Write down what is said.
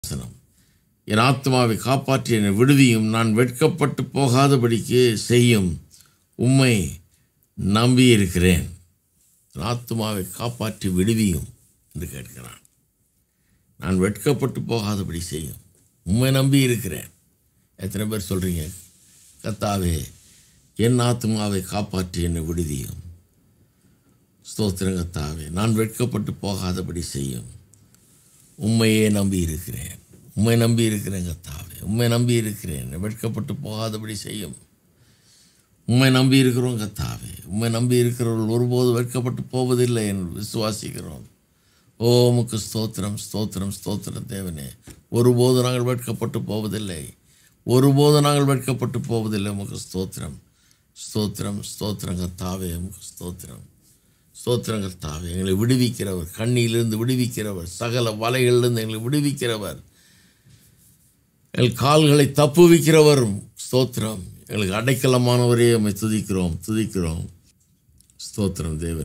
வசனம் என் ஆத்மாவை காப்பாற்றி என்னை விடுவியும் நான் வெட்கப்பட்டு போகாதபடிக்கு செய்யும் உம்மை நம்பியிருக்கிறேன் என் ஆத்மாவை காப்பாற்றி விடுவியும் என்று கேட்கிறான் நான் வெட்கப்பட்டு போகாதபடி செய்யும் உம்மை நம்பி இருக்கிறேன் எத்தனை பேர் சொல்கிறீங்க கத்தாவே என் ஆத்மாவை காப்பாற்றி என்னை விடுவியும் ஸ்தோத்திரம் கத்தாவே நான் வெட்கப்பட்டு போகாதபடி செய்யும் உண்மையே நம்பி இருக்கிறேன் உண்மை நம்பி இருக்கிறேன் கத்தாவே உண்மை நம்பி இருக்கிறேன் வெட்கப்பட்டு போகாதபடி செய்யும் உண்மை நம்பி இருக்கிறோம் கத்தாவே உண்மை நம்பி இருக்கிறவர்கள் ஒருபோது வெட்கப்பட்டு போவதில்லை என்று விசுவாசிக்கிறோம் ஓ உமக்கு ஸ்தோத்திரம் ஸ்தோத்திரம் ஸ்தோத்திரம் தேவனே ஒருபோது நாங்கள் வெட்கப்பட்டு போவதில்லை ஒருபோது நாங்கள் வெட்கப்பட்டு போவதில்லை உமக்கு ஸ்தோத்திரம் ஸ்தோத்திரம் ஸ்தோத்திரம் கத்தாவே உமக்கு ஸ்தோத்திரம் ஸ்தோத்திரம் கர்த்தாவே எங்களை விடுவிக்கிறவர் கண்ணியிலிருந்து விடுவிக்கிறவர் சகல வலைகளிலிருந்து எங்களை விடுவிக்கிறவர் எங்கள் கால்களை தப்புவிக்கிறவரும் ஸ்தோத்திரம் எங்களுக்கு அடைக்கலமானவரே உம்மை துதிக்கிறோம் துதிக்கிறோம் ஸ்தோத்திரம் தேவன்